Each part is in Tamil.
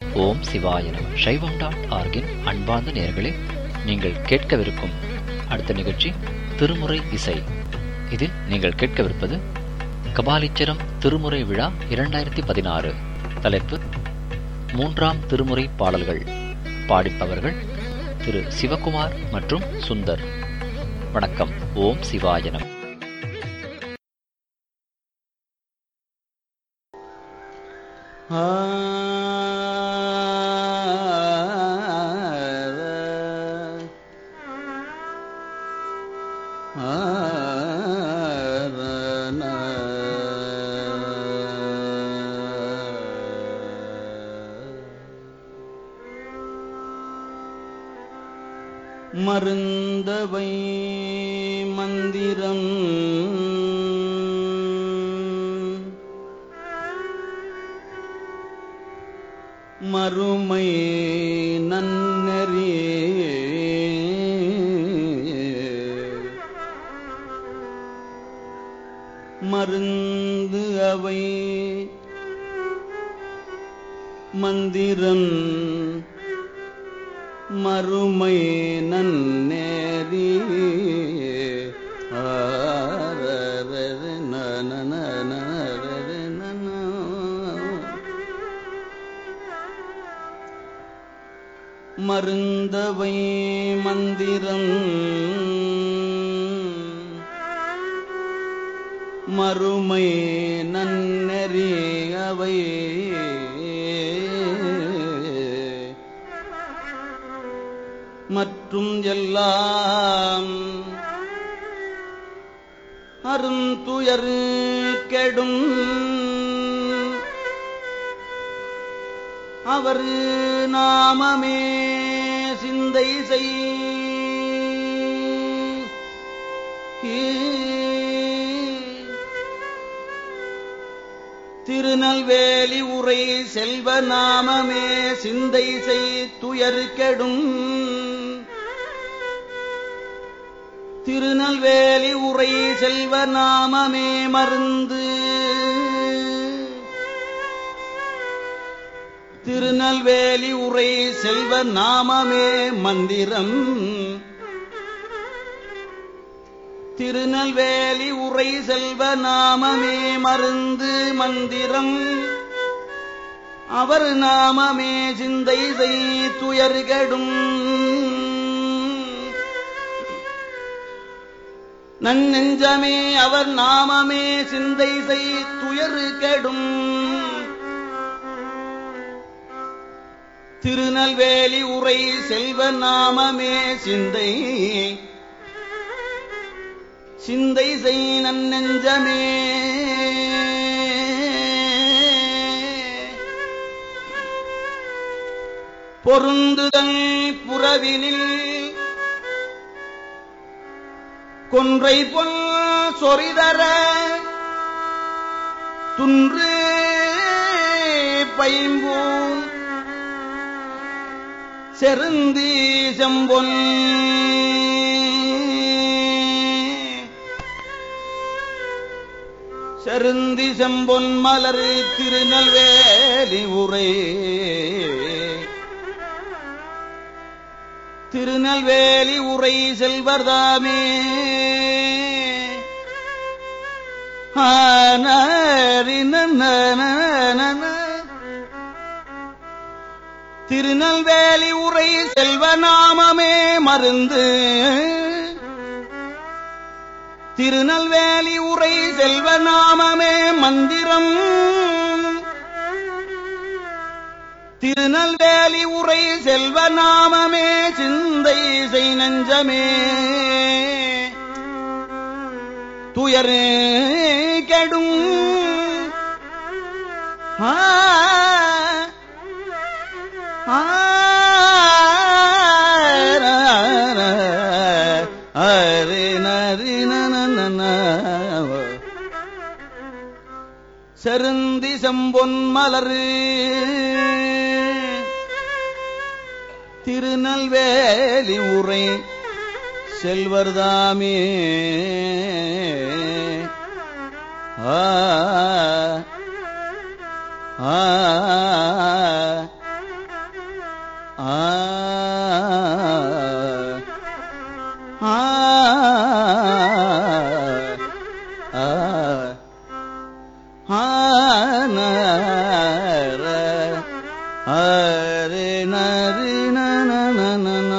ஓம் சிவாய நம சைவம் டாட் ஆர்கின் அன்பார்ந்த நேயர்களே நீங்கள் கேட்கவிருக்கும் அடுத்த நிகழ்ச்சி திருமுறை இசை இதில் நீங்கள் கேட்கவிருப்பது கபாலீச்சரம் திருமுறை விழா இரண்டாயிரத்தி பதினாறு தலைப்பு மூன்றாம் திருமுறை பாடல்கள் பாடிப்பவர்கள் திரு சிவகுமார் மற்றும் சுந்தர் வணக்கம் ஓம் சிவாய நம மருந்தவை மந்திரம் மறுமை நன்னறி மருந்து அவை மந்திரம் மறுமை நன்னேரி ஆரரரு நனனனரரு நன. மருந்தவை மந்திரம் மறுமை நன்னெறி அவை மற்றும் எல்லாம் அருந்துயர் கெடும் அவர் நாமமே சிந்தை செய் திருநெல்வேலி உரை செல்வ நாமமே சிந்தை செய் துயர் கெடும் திருநெல்வேலி உரை செல்வ நாமமே மருந்து திருநெல்வேலி உரை செல்வ நாமமே மந்திரம் திருநெல்வேலி உரை செல்வ நாமமே மருந்து மந்திரம் அவர் நாமமே சிந்தை செய் துயர்கடும் நன்னெஞ்சமே அவர் நாமமே சிந்தை செய் துயரு கெடும் திருநெல்வேலி உரை செல்வ நாமமே சிந்தை சிந்தை செய் நன்னெஞ்சமே பொருந்துதல் புறவினில் கொன்றை பொல் சொரிதர துன்று பைம்பூன் செருந்தி செம்பொன் செருந்தி செம்பொன் மலர் திருநெல்வேலி உரை திருநெல்வேலி உரை செல்வர்தாமே திருநெல்வேலி உரை செல்வநாமமே மருந்து திருநெல்வேலி உரை செல்வநாமமே மந்திரம் திருநெல்வேலி உரை செல்வநாமமே சிந்தை செய் நஞ்சமே துயர் கெடும் ஆ ஆ அரே நரி நன செருந்தி செம்பொன் மலரு திருநெல்வேலி உரை செல்வர்தாமே ஆ ஆ ஆ ஆ ஆ ஆனர அரே நரி நன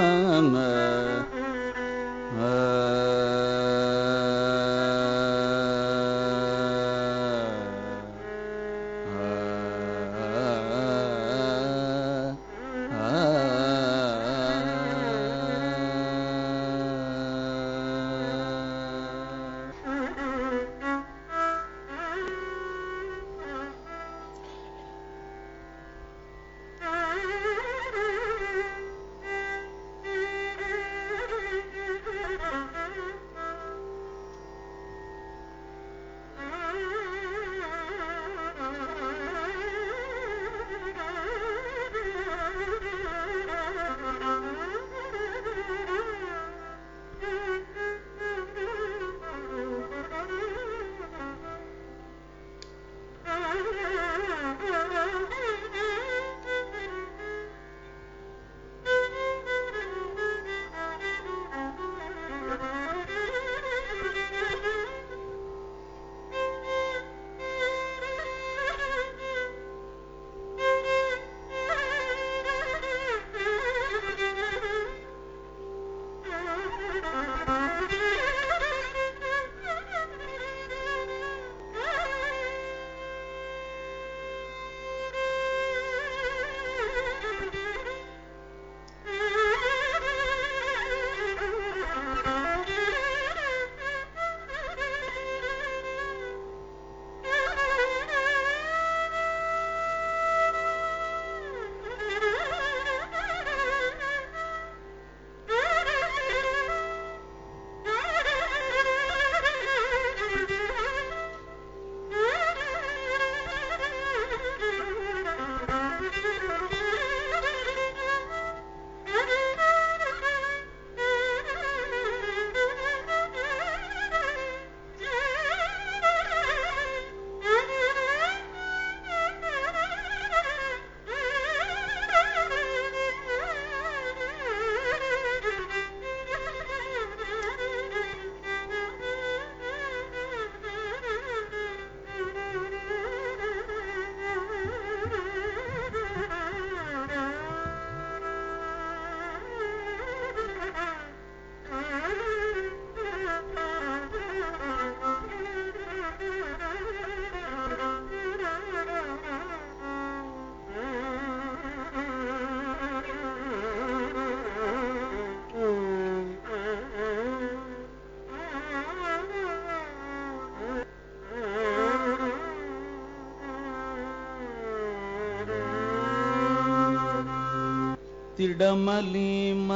திடமலி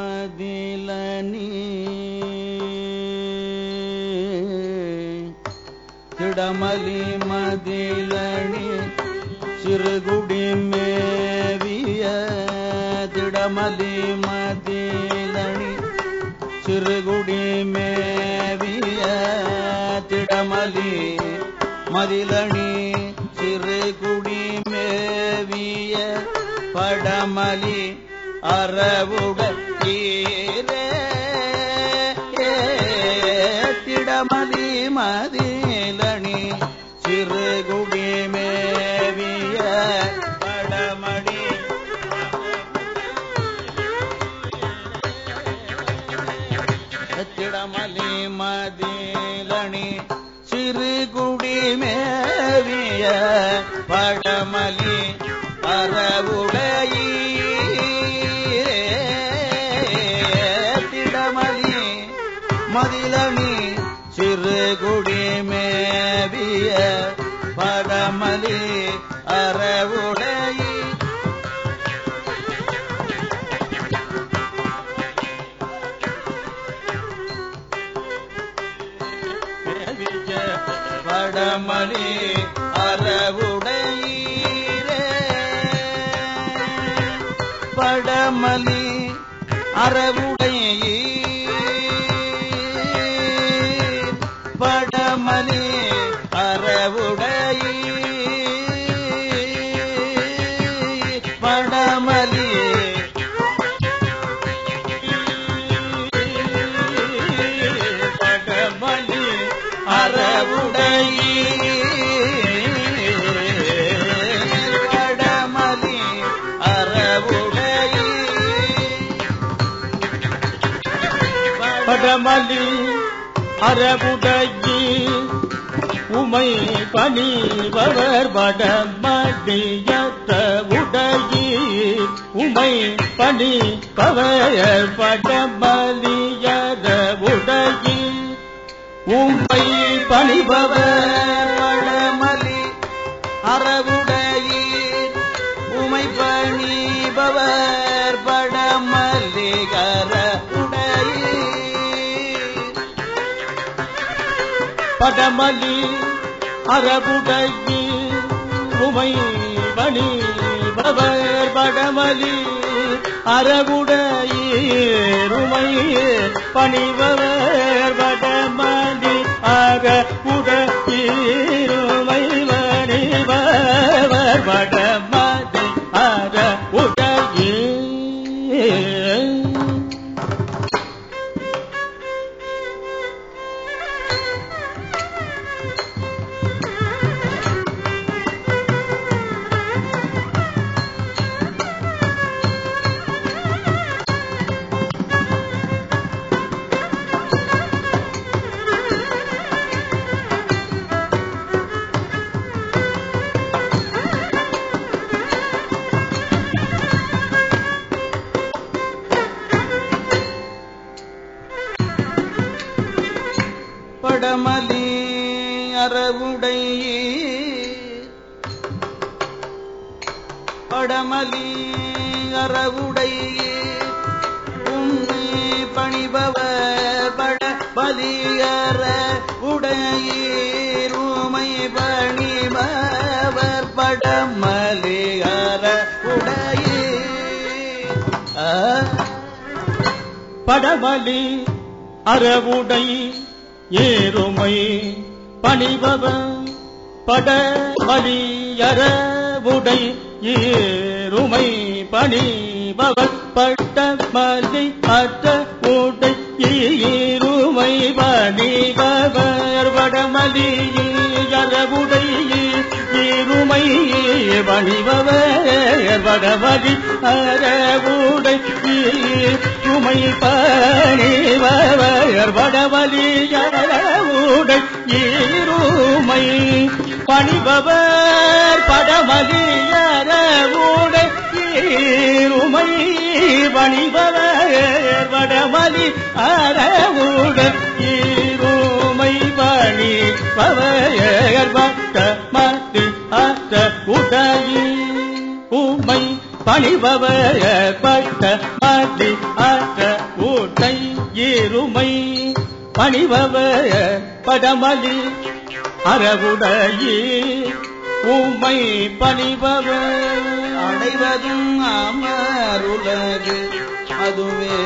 மதிலனி திடமலி மதிலனி சிறுகுடி மேவிய திடமலி மதிலனி சிறுகுடி மேவிய திடமலி மதிலணி சிறுகுடி மேவிய படமலி அறவுட ஈரே திடமலி மதிலணி சிறுகுடி மேவிய படமணி திடமலி மதிலணி சிறுகுடி மேவிய படமலி அறவுடையீரே திடமலி மதிலணி சிறுகுடி மேவிய படமலி அறவுடையீ படமளி அறவுடையீரே படமளி அறவுடையீர் படமளி அறவுடையீர் படமளி படமலி அறவுடையீர் உமை பணிபவர் வடமடியத்த உடையீர் உமை பணிபவர் வடமலியத உடையீர் உமை பணிபவர் படமலி அறவுடையீர் உமை பணிபவர் படமல்லிகர உடையீர் படமலி அறவுடையீர் உமை பணிபவர் படமலி அறவுடையீர் உமை பணிபவர் வடமலி அறவுடையீர் உமை பணிபவர் வடமலி அறவுடையீர் படமலி அறவுடையீர் படமலி அறவுடையீர் உண்மை பணிபவர் பட பலியற உடையீர் உமை பணிபவர் படமலியற உடையீர் ஆ படவலி அறவுடை ஏறுமை பணிபவ படவலி அறவுடை ஏறுமை பணிபவர் பட்டமலி அற்ற உடை ஏறுமை பணிபவர் வடமலி அறவுடை ஏறுமை பணிபவர் வடமலி அறவுடை சுமை பணிபவர் வடமலியருடை ஈருமை பணிபவர் படமலியருடை ஈருமை பணிபவர் வடமலி அறவுடை ஈருமை பணிபவர் வடமலி அற உடையீர் உமை பணிபவர் பட்ட மதி அற ஊட்டை இருமை பணிபவர் படமலி அறவுடையே உமை பணிபவர் அடைவதும் அமருலகு அதுவே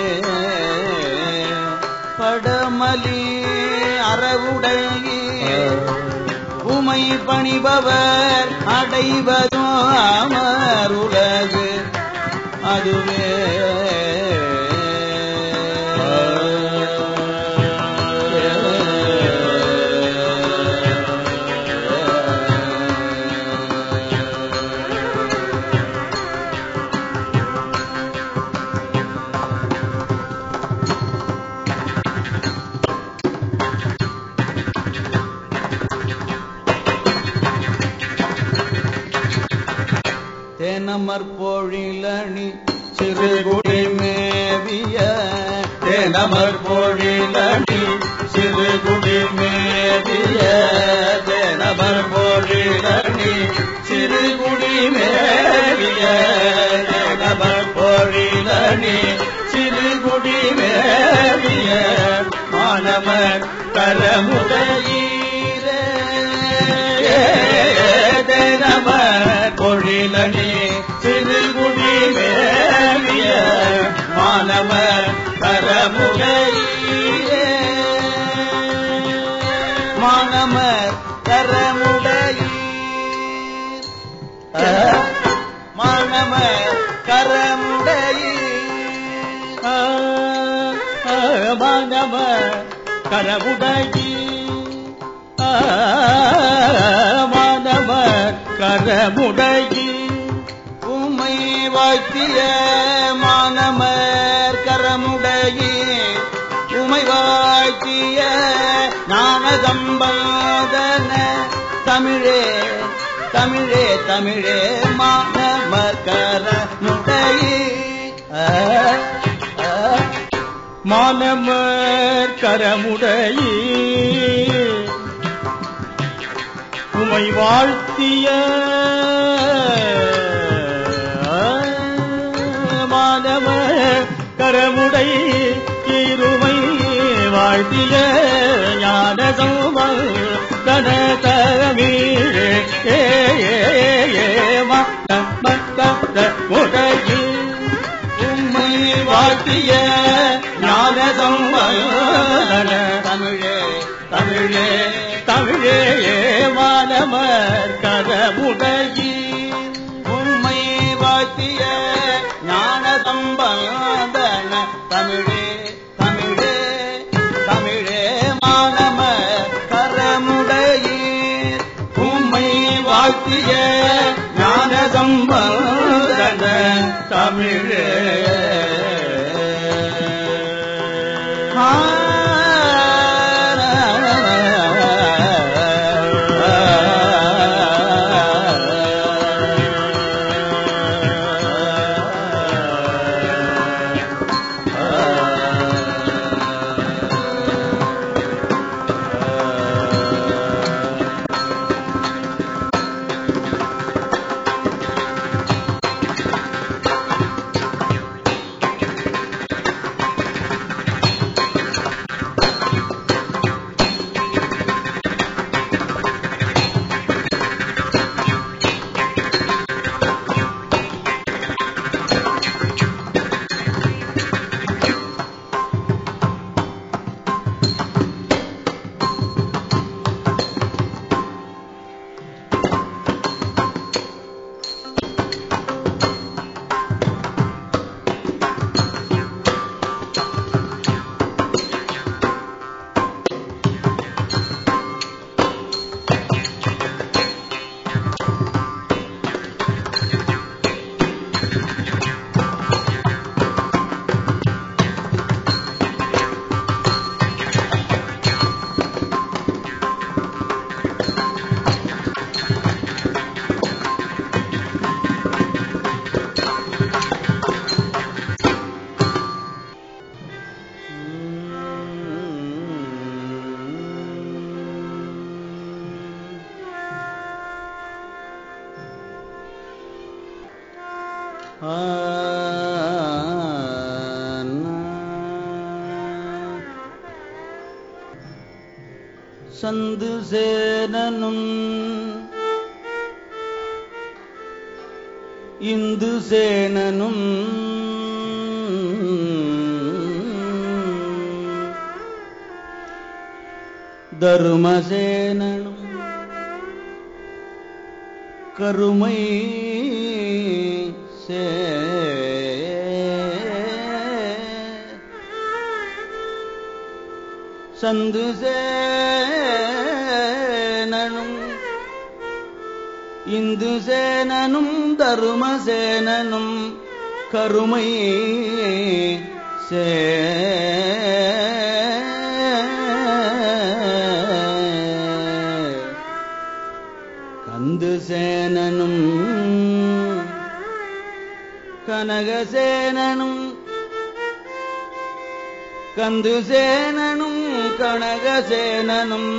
படமலி அறவுடைய உமை பணிபவர் அடைவதும் அமருலகு அதுவே தேனமர் பொழிலணி சிறுகுடி மேவிய தேனமர் பொழிலணி சிறுகுடி மேவிய தேனமர் பொழிலணி சிறுகுடி மேவிய தேனமர் பொழிலணி சிறுகுடி மேவிய மாணவர் கரமுதையீரே தேனமர் பொழிலணி சிறுகுடி மேவிய மாணவர் கரமுடையே மாணவர் கரமுடையீர் மாணவர் கரமுடையீர் மானவ கரவுடையி மானவ கரமுடையி உம்மை வாழ்த்திய மானமர் கரமுடையே உமை வா வாழ்த்திய ஞான சம்பந்தன தமிழே தமிழே தமிழே மானமர்கர முடையே மானமர் கரமுடையே உமை வாழ்த்திய மானவ கரமுடை இருமை வாழ்த்திய ஞான தன தமீழே ஏ முடையில் உம்மை வாழ்த்திய ஞான சம்பந்தன தமிழே தமிழே தமிழே மானமர் கரமுடையி உம்மை வாழ்த்திய ஞான சம்பந்தன தமிழே தமிழே தமிழே மானமர் கரமுடையீர் உம்மை வாழ்த்திய ஞான சம்பந்தன தமிழே சந்து சேனனும் இந்து சேனனும் தருமசேனனும் கருமை சே சந்து சேனனும் இந்து சேனனும் தருமசேனனும் கருமை சே கந்து சேனனும் கனகசேனனும் கந்து சேனனும் கனகசேனனும்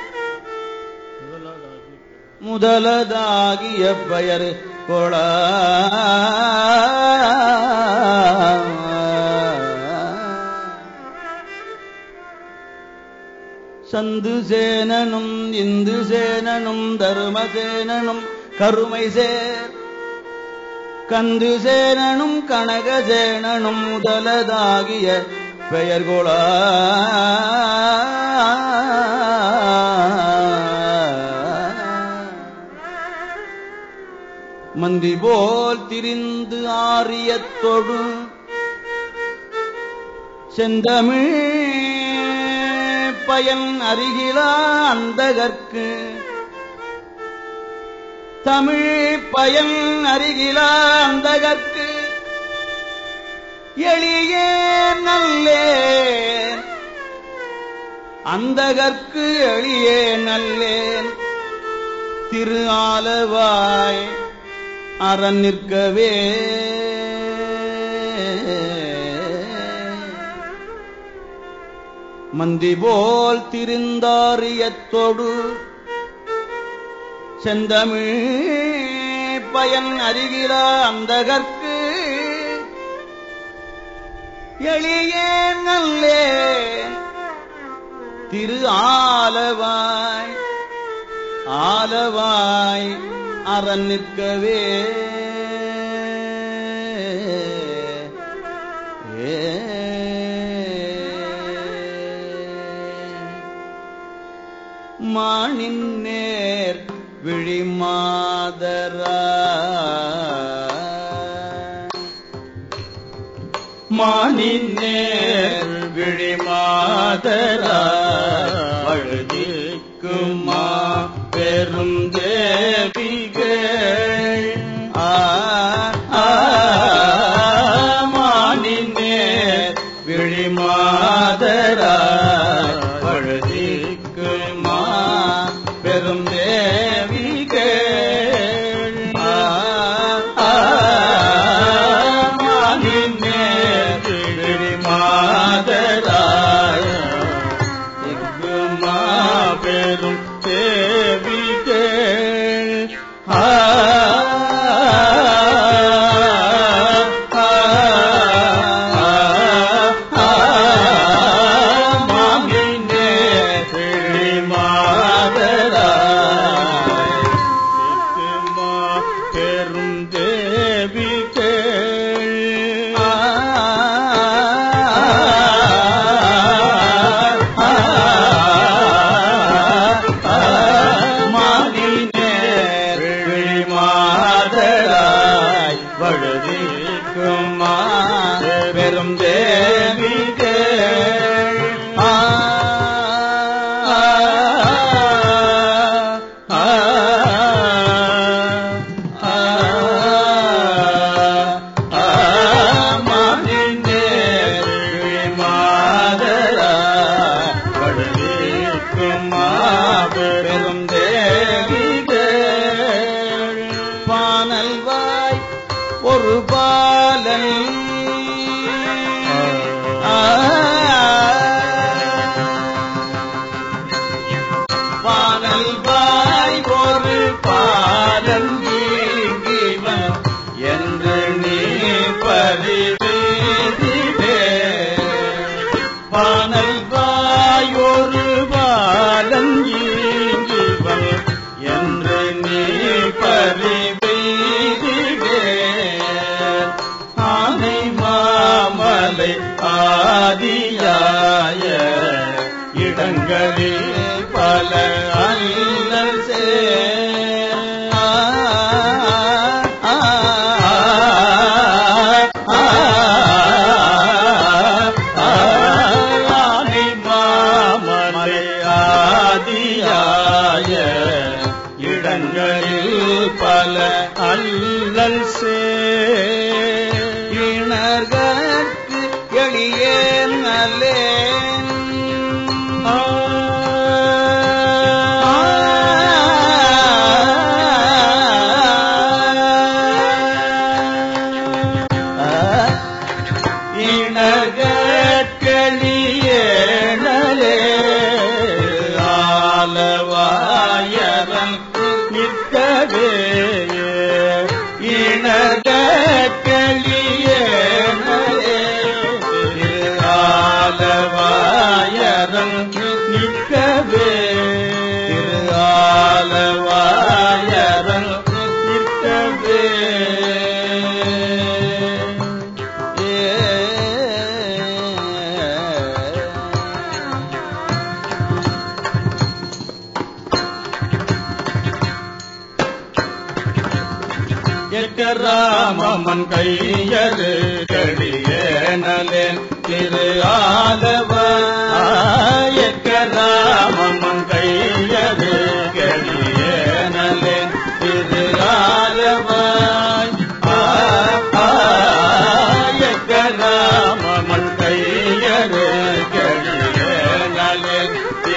முதலதாகிய பெயர் கொள சந்து சேனனும் இந்து சேனனும் தருமசேனனும் கருமை சேர் கந்து சேனனும் கனகசேனனும் முதலதாகிய பெயர் கொள மந்தி போல் திரிந்து ஆரியத்தொடு செந்தமிழ் பயன் அருகிலா அந்தகற்கு தமிழ் பயன் அருகிலா அந்தகற்கு எளிய நல்லே அந்தகற்கு எளியே நல்லேன் திரு ஆலவாய் அரண் நிற்கவே மந்தி போல் திரிந்தாரியத்தொடு செந்தமிழ் பயன் அருகில அந்தகற்கு எளியே நல்லே திரு ஆலவாய் ஆலவாய் அரண் நிற்கவே மானின் நேர் விழிமாதரா மானின் நேர் விழிமாதரா அழுதிக்குமா பெரும் தேவிகள் ஆ ஆ, மானின் நேர் விழிமாதரா அழுதிக்குமா பெரும் தேவிகள் ஆ ஆ, மானின் நேர் விழிமாதராய இங்குமா பெரும் தேவிகள் ஆ மாமினே பெரும் மாதராய் வழுதிக்குமா பெரும் தேவிகள் ஆ ஆ ஆ ஆ மானினே மாதரா வழுதிக்கும் மாபெரும் தேவிகள் பானல்வாய் ஒரு பாலன் பானல் வாய் ஒரு பாலன் ஈங்கிவன் என்று நீ பரிவீதிலே பானல் வாய் ஒரு பாலன் ஈங்கிவன் என்று நீ பரிவீதிலே ஆனை மாமலை ஆதியாய இடங்களில் பல அல்லல் சேர். ஆ, ஆ, ஆ, ஆ, ஆனை மாமலை ஆதியாய இடங்களில் பல அல்லல் சேணர்கற்கு எளியே நல்லேன் இணகட்களியேனலே ஆலவாயவன் நிற்கவே இணகட்களியேனலே ஆலவாயவன் நிற்கவே ஆலவாயவன் நிற்கவே எக்கராமன் கையரு கடியேனலேன் திரு ஆலவாய் எக்கராமன் கையரு கடியேனலேன் திரு ஆலவாய் ஆ, ஆ, எக்கராமன் கையரு கடியேனலேன்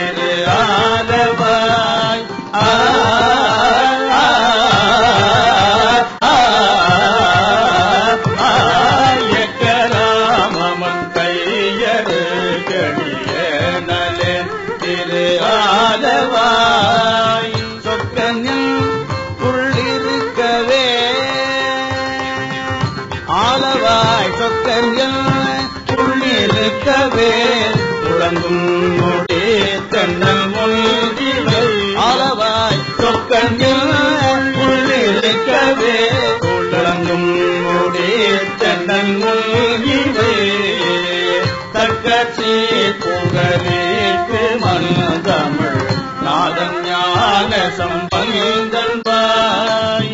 அளவாய் சொக்கர்கள் உள்ளிருக்கவே துளங்கும் நொடி தென்னல் மொழிவை அளவாய் சொக்கர்கள் உள்ளிருக்கவே துளங்கும் நொடி தென்னல் மொழிவை தக்கச்சி புகழேற்று மனதமிழ் நாதன் ஞான சம்பந்தன் பாய்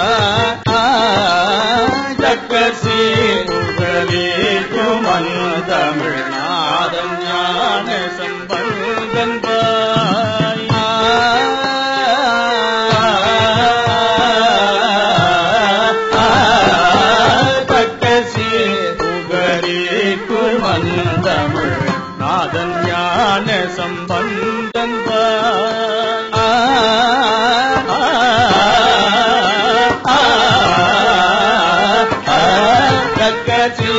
தக்கசி புகழேற்று மனதமிழ் நாதன் ஞான சம்பந்தன் பாய் தக்கசி புகழேற்று மனதமிழ் நாதன் ஞான சம்பந்தன் கக்கச்சி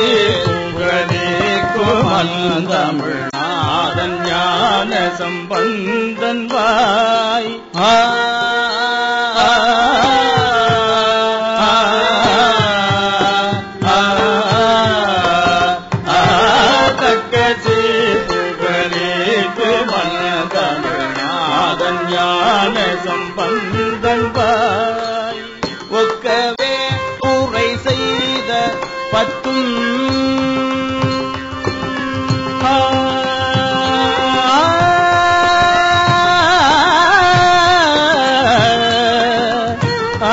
குமந்தமிழ் நாதன் ஞான சம்பந்தன் வாய் தக்கச்சி புகழேக்கு மன்னதமிழ் நாதன் ஞான சம்பந்தன் வாய் ஒக்கவே உரை செய்த பத்தும் ஆ, ஆ,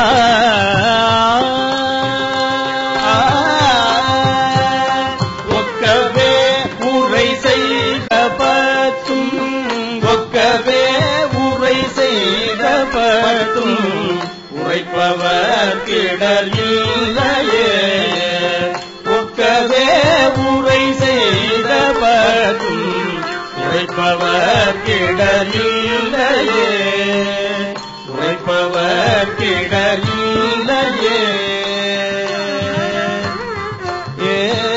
ஒக்கவே உரை செய்த பத்தும் ஒக்கவே உரை செய்த பத்தும் உரைப்பவர் கிடர் இல்லையே ஒக்கவே உரை செய்த பத்தும் உரைப்பவர் கிடர் இல்லையே உரைப்பவர் கிடர் இல்லையே ஏ